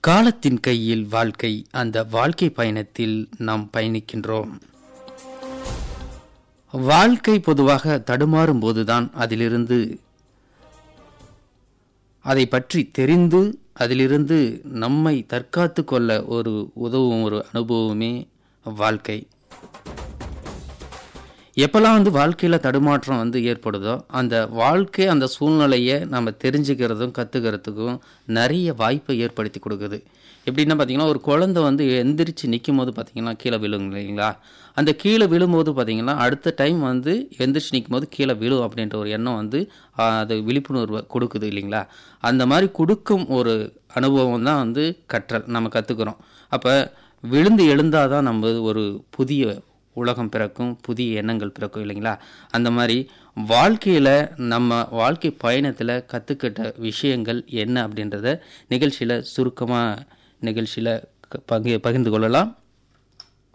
காலத்தின் கையில் வாழ்க்கை அந்த வாழ்க்கை பயணத்தில் நாம் பயணிக்கின்றோம் வாழ்க்கை பொதுவாக தடுமாறும் போதுதான் அதிலிருந்து அதை பற்றி தெரிந்து அதிலிருந்து நம்மை தற்காத்து கொள்ள ஒரு உதவும் ஒரு அனுபவமே வாழ்க்கை எப்போல்லாம் வந்து வாழ்க்கையில் தடுமாற்றம் வந்து ஏற்படுதோ அந்த வாழ்க்கை அந்த சூழ்நிலையை நம்ம தெரிஞ்சுக்கிறதும் கற்றுக்கிறதுக்கும் நிறைய வாய்ப்பை ஏற்படுத்தி கொடுக்குது எப்படின்னா பார்த்தீங்கன்னா ஒரு குழந்தை வந்து எந்திரிச்சு நிற்கும் போது பார்த்தீங்கன்னா கீழே விழுங்க இல்லைங்களா அந்த கீழே விழும்போது பார்த்தீங்கன்னா அடுத்த டைம் வந்து எந்திரிச்சு நிற்கும் போது கீழே விழும் அப்படின்ற ஒரு எண்ணம் வந்து ஆஹ், அது விழிப்புணர்வை கொடுக்குது இல்லைங்களா அந்த மாதிரி கொடுக்கும் ஒரு அனுபவம் தான் வந்து கற்றல் நம்ம கற்றுக்குறோம் அப்போ விழுந்து எழுந்தால் தான் நம்ம ஒரு புதிய உலகம் பிறக்கும் புதிய எண்ணங்கள் பிறக்கும் இல்லைங்களா அந்த மாதிரி வாழ்க்கையில் நம்ம வாழ்க்கை பயணத்தில் கற்றுக்கிட்ட விஷயங்கள் என்ன அப்படின்றத நிகழ்ச்சியில் சுருக்கமாக நிகழ்ச்சியில் பங்கு பகிர்ந்து கொள்ளலாம்